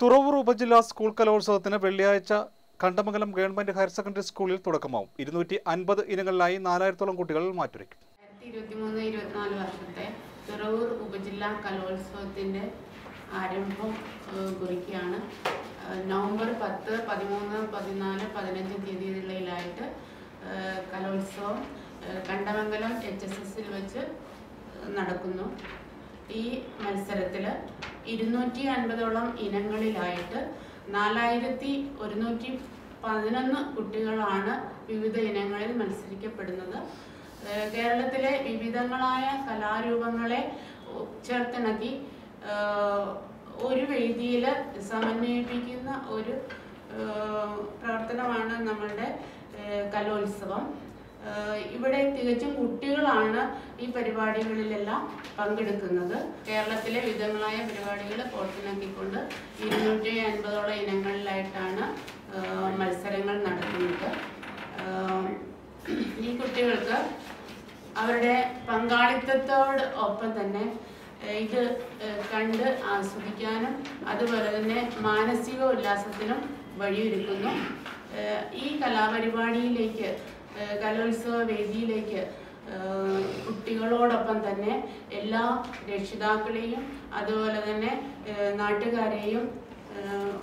തുറവൂർ ഉപജില്ലാ സ്കൂൾ കലോത്സവത്തിന് വെള്ളിയാഴ്ച കണ്ടമംഗലം ഗവൺമെന്റ് ഹയർ സെക്കൻഡറി സ്കൂളിൽ തുടക്കമാവും ഇരുന്നൂറ്റി അൻപത് ഇനങ്ങളിലായി നാലായിരത്തോളം കുട്ടികൾ മാറ്റുരയ്ക്കും രണ്ടായിരത്തി ഇരുപത്തിമൂന്ന് ഇരുപത്തിനാല് വർഷത്തെ തുറവൂർ ഉപജില്ലാ കലോത്സവത്തിൻ്റെ ആരംഭം ഏഹ്, കുറിക്കുകയാണ് ഏഹ്, നവംബർ പത്ത് പതിമൂന്ന് പതിനാല് പതിനഞ്ച് തീയതികളിലായിട്ട് ഏഹ്, കലോത്സവം ഏഹ്, കണ്ടമംഗലം എച്ച് എസ് എസിൽ വെച്ച് നടക്കുന്നു ഈ മത്സരത്തിൽ ഇരുന്നൂറ്റി അൻപതോളം ഇനങ്ങളിലായിട്ട് നാലായിരത്തി ഒരുന്നൂറ്റി പതിനൊന്ന് കുട്ടികളാണ് വിവിധ ഇനങ്ങളിൽ മത്സരിക്കപ്പെടുന്നത് ഏഹ് കേരളത്തിലെ വിവിധങ്ങളായ കലാരൂപങ്ങളെ ഒ- ചേർത്തിണക്കി ഏഹ് ഒരു വേദിയിൽ സമന്വയിപ്പിക്കുന്ന ഒരു ഏഹ് പ്രവർത്തനമാണ് നമ്മളുടെ ഏഹ് കലോത്സവം ഏഹ് ഇവിടെ തികച്ചും കുട്ടികളാണ് ഈ പരിപാടികളിലെല്ലാം പങ്കെടുക്കുന്നത് കേരളത്തിലെ വിവിധങ്ങളായ പരിപാടികൾ കോർത്തിണക്കിക്കൊണ്ട് ഇരുന്നൂറ്റി അൻപതോളം ഇനങ്ങളിലായിട്ടാണ് ഏഹ് മത്സരങ്ങൾ നടക്കുന്നത് ഏഹ് ഈ കുട്ടികൾക്ക് അവരുടെ പങ്കാളിത്തത്തോട് ഒപ്പം തന്നെ ഏഹ് ഇത് ഏഹ് കണ്ട് ആസ്വദിക്കാനും അതുപോലെ തന്നെ മാനസിക ഉല്ലാസത്തിനും വഴിയൊരുക്കുന്നു ഏഹ് ഈ കലാപരിപാടിയിലേക്ക് ഏഹ് കലോത്സവ വേദിയിലേക്ക് ഏഹ് കുട്ടികളോടൊപ്പം തന്നെ എല്ലാ രക്ഷിതാക്കളെയും അതുപോലെ തന്നെ ഏഹ് നാട്ടുകാരെയും ഏഹ്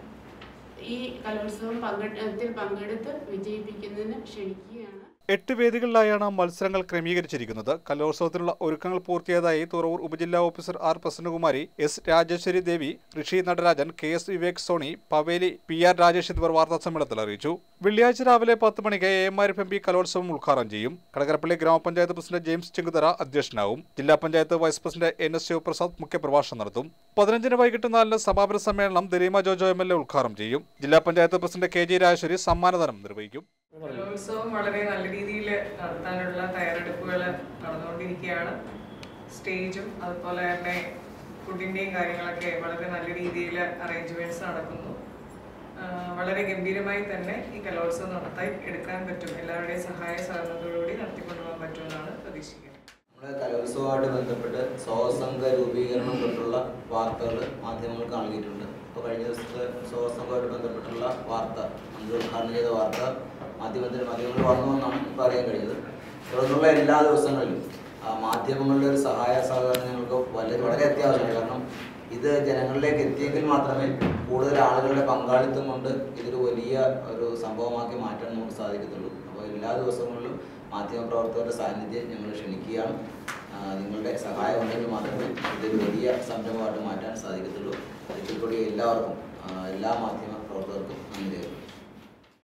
ഈ കലോത്സവം പങ്കെടുത്തിൽ പങ്കെടുത്ത് വിജയിപ്പിക്കുന്നതിന് ക്ഷണിക്കുകയാണ് എട്ട് വേദികളിലായാണ് മത്സരങ്ങൾ ക്രമീകരിച്ചിരിക്കുന്നത് കലോത്സവത്തിനുള്ള ഒരുക്കങ്ങൾ പൂർത്തിയായതായി തുറവൂർ ഉപജില്ലാ officer R Prasannakumari S Rajeswari Devi Rishi Natarajan K S Vivek Soni Paveli P R Rajesh എന്നിവർ വാർത്താസമ്മേളനത്തിൽ അറിയിച്ചു വെള്ളിയാഴ്ച രാവിലെ പത്ത് മണിക്ക് A M Arif M P കലോത്സവം ഉദ്ഘാടനം ചെയ്യും കടകരപ്പള്ളി ഗ്രാമപഞ്ചായത്ത് പ്രസിഡന്റ് ജെയിംസ് ചെങ്കുതറ അധ്യക്ഷനാവും ജില്ലാ panchayat vice president N S Sivaprasad മുഖ്യപ്രഭാഷണം നടത്തും പതിനഞ്ചിന് വൈകിട്ട് നാലിന് സമാപന സമ്മേളനം Daleema Jojo M L A ഉദ്ഘാടനം ചെയ്യും ജില്ലാ panchayat president K G Rajeswari സമ്മാനദാനം നിർവഹിക്കും കലോത്സവം വളരെ നല്ല രീതിയിൽ നടത്താനുള്ള തയ്യാറെടുപ്പുകൾ നടന്നുകൊണ്ടിരിക്കുകയാണ് സ്റ്റേജും അതുപോലെ തന്നെ ഫുഡിൻ്റെയും കാര്യങ്ങളൊക്കെ വളരെ നല്ല രീതിയിൽ അറേഞ്ച്മെൻറ്റ്സ് നടക്കുന്നു ആഹ് വളരെ ഗംഭീരമായി തന്നെ ഈ കലോത്സവം നടത്താൻ എടുക്കാൻ പറ്റും എല്ലാവരുടെയും സഹായ സഹകരണത്തോടുകൂടി നടത്തിക്കൊണ്ടുപോകാൻ പറ്റുമെന്നാണ് പ്രതീക്ഷിക്കുന്നത് നമ്മുടെ കലോത്സവമായിട്ട് ബന്ധപ്പെട്ട് സ്വാസംഘ രൂപീകരണം തൊട്ടുള്ള വാർത്തകൾ മാധ്യമങ്ങൾക്ക് നൽകിയിട്ടുണ്ട് അപ്പോൾ കഴിഞ്ഞ ദിവസത്തെ സ്വാസംഘമായിട്ട് ബന്ധപ്പെട്ടുള്ള വാർത്ത നമ്മൾ ഉദ്ഘാടനം ചെയ്ത വാർത്ത മാധ്യമത്തിൽ മാധ്യമങ്ങൾ വന്നു എന്നാണ് ഇപ്പോൾ അറിയാൻ കഴിഞ്ഞത് തുടർന്നുള്ള എല്ലാ ദിവസങ്ങളിലും ആ മാധ്യമങ്ങളുടെ ഒരു സഹായ സഹകരണം ഞങ്ങൾക്ക് വളരെ വളരെ അത്യാവശ്യമാണ് കാരണം ഇത് ജനങ്ങളിലേക്ക് എത്തിയെങ്കിൽ മാത്രമേ കൂടുതൽ ആളുകളുടെ പങ്കാളിത്തം കൊണ്ട് ഇതൊരു വലിയ ഒരു സംഭവമാക്കി മാറ്റാൻ നമുക്ക് സാധിക്കത്തുള്ളൂ അപ്പോൾ എല്ലാ ദിവസങ്ങളിലും മാധ്യമപ്രവർത്തകരുടെ സാന്നിധ്യം ഞങ്ങൾ ക്ഷണിക്കുകയാണ് ആ, നിങ്ങളുടെ സഹായം ഉണ്ടെങ്കിൽ മാത്രമേ ഇതൊരു വലിയ സംരംഭമായിട്ട് മാറ്റാൻ സാധിക്കത്തുള്ളൂ ഒരിക്കൽ കൂടി എല്ലാവർക്കും ആ, എല്ലാ മാധ്യമ പ്രവർത്തകർക്കും നന്ദി